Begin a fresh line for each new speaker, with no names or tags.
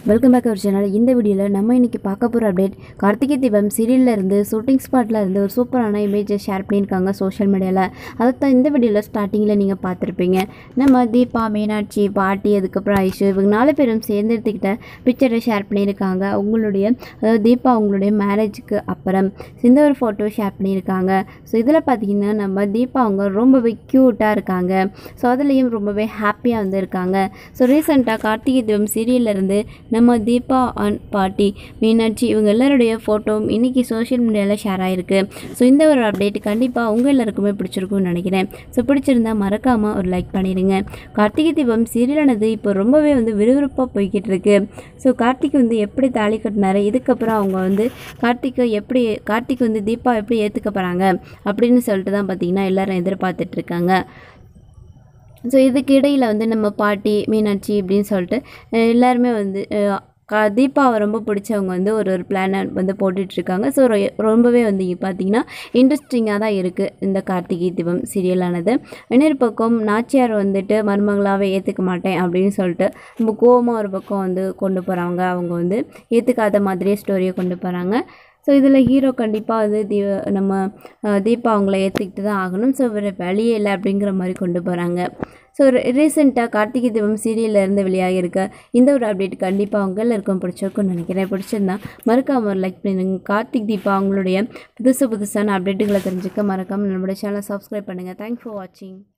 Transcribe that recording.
welcome back our channel இந்த வீடியோவில் நம்ம இன்னைக்கு பார்க்க போகிற அப்டேட் கார்த்திகை தீபம் சீரியல்ல இருந்து ஷூட்டிங் ஸ்பாட்டில் இருந்து ஒரு சூப்பரான இமேஜை ஷேர் பண்ணியிருக்காங்க சோஷியல் மீடியாவில் அதைத்தான் இந்த வீடியோவில் ஸ்டார்டிங்கில் நீங்கள் பார்த்துருப்பீங்க நம்ம தீபா மீனாட்சி பாட்டி அதுக்கப்புறம் ஐஷு இவங்க நாலு பேரும் சேர்ந்து எடுத்துக்கிட்ட பிக்சரை ஷேர் பண்ணியிருக்காங்க உங்களுடைய அதாவது தீபா அவங்களுடைய மேரேஜுக்கு அப்புறம் இந்த ஒரு ஃபோட்டோ ஷேர் பண்ணியிருக்காங்க ஸோ இதில் பார்த்தீங்கன்னா நம்ம தீபா அவங்க ரொம்பவே க்யூட்டாக இருக்காங்க ஸோ அதுலேயும் ரொம்பவே ஹாப்பியாக வந்து இருக்காங்க ஸோ ரீசெண்டாக கார்த்திகை தீபம் சீரியல்ல இருந்து நம்ம தீபா அண்ட் பாட்டி மீனாட்சி இவங்க எல்லாருடைய ஃபோட்டோவும் இன்றைக்கி சோஷியல் மீடியாவில் ஷேர் ஆகிருக்கு ஸோ இந்த ஒரு அப்டேட் கண்டிப்பாக உங்கள் எல்லாருக்குமே பிடிச்சிருக்கும்னு நினைக்கிறேன் ஸோ பிடிச்சிருந்தா மறக்காமல் ஒரு லைக் பண்ணிடுங்க கார்த்திகை தீபம் சீரியலானது இப்போ ரொம்பவே வந்து விறுவிறுப்பாக போய்கிட்டு இருக்கு ஸோ கார்த்திக் வந்து எப்படி தாலி கட்டினாரு இதுக்கப்புறம் அவங்க வந்து கார்த்திகை எப்படி கார்த்திக் வந்து தீபா எப்படி ஏற்றுக்க போகிறாங்க அப்படின்னு சொல்லிட்டு தான் பார்த்தீங்கன்னா எல்லாரும் எதிர்பார்த்துட்டு இருக்காங்க ஸோ இதுக்கு இடையில் வந்து நம்ம பாட்டி மீனாட்சி இப்படின்னு சொல்லிட்டு அஹ் எல்லாருமே வந்து அஹ் கா தீபாவை ரொம்ப பிடிச்சவங்க வந்து ஒரு ஒரு பிளானை வந்து போட்டுட்ருக்காங்க ஸோ ரொம்பவே வந்து பார்த்தீங்கன்னா இன்ட்ரெஸ்டிங்காக தான் இருக்குது இந்த கார்த்திகை தீபம் சீரியலானது இன்னொரு பக்கம் நாச்சியார் வந்துட்டு மருமகளாகவே ஏற்றுக்க மாட்டேன் அப்படின்னு சொல்லிட்டு ரொம்ப கோவமாக ஒரு பக்கம் வந்து கொண்டு போகிறாங்க அவங்க வந்து ஏற்றுக்காத மாதிரியே ஸ்டோரியை கொண்டு போகிறாங்க ஸோ இதில் ஹீரோ கண்டிப்பாக வந்து தீ நம்ம அஹ், தீபா அவங்கள ஏற்றுக்கிட்டு தான் ஆகணும் ஸோ வேறு வழியே இல்லை அப்படிங்கிற மாதிரி கொண்டு போகிறாங்க ஸோ ரீசெண்டாக கார்த்திகை தீபம் சீரியல்ல இருந்து வெளியாகி இருக்க இந்த ஒரு அப்டேட் கண்டிப்பாக அவங்க எல்லாருக்கும் பிடிச்சிருக்கும்னு நினைக்கிறேன் பிடிச்சிருந்தா மறக்காம ஒரு லைக் பண்ணுங்க கார்த்திக் தீபா அவங்களுடைய புதுசு புதுசான அப்டேட்டுகளை தெரிஞ்சுக்க மறக்காமல் நம்மளோட சேனலை சப்ஸ்கிரைப் பண்ணுங்கள் தேங்க்ஸ் ஃபார் வாட்சிங்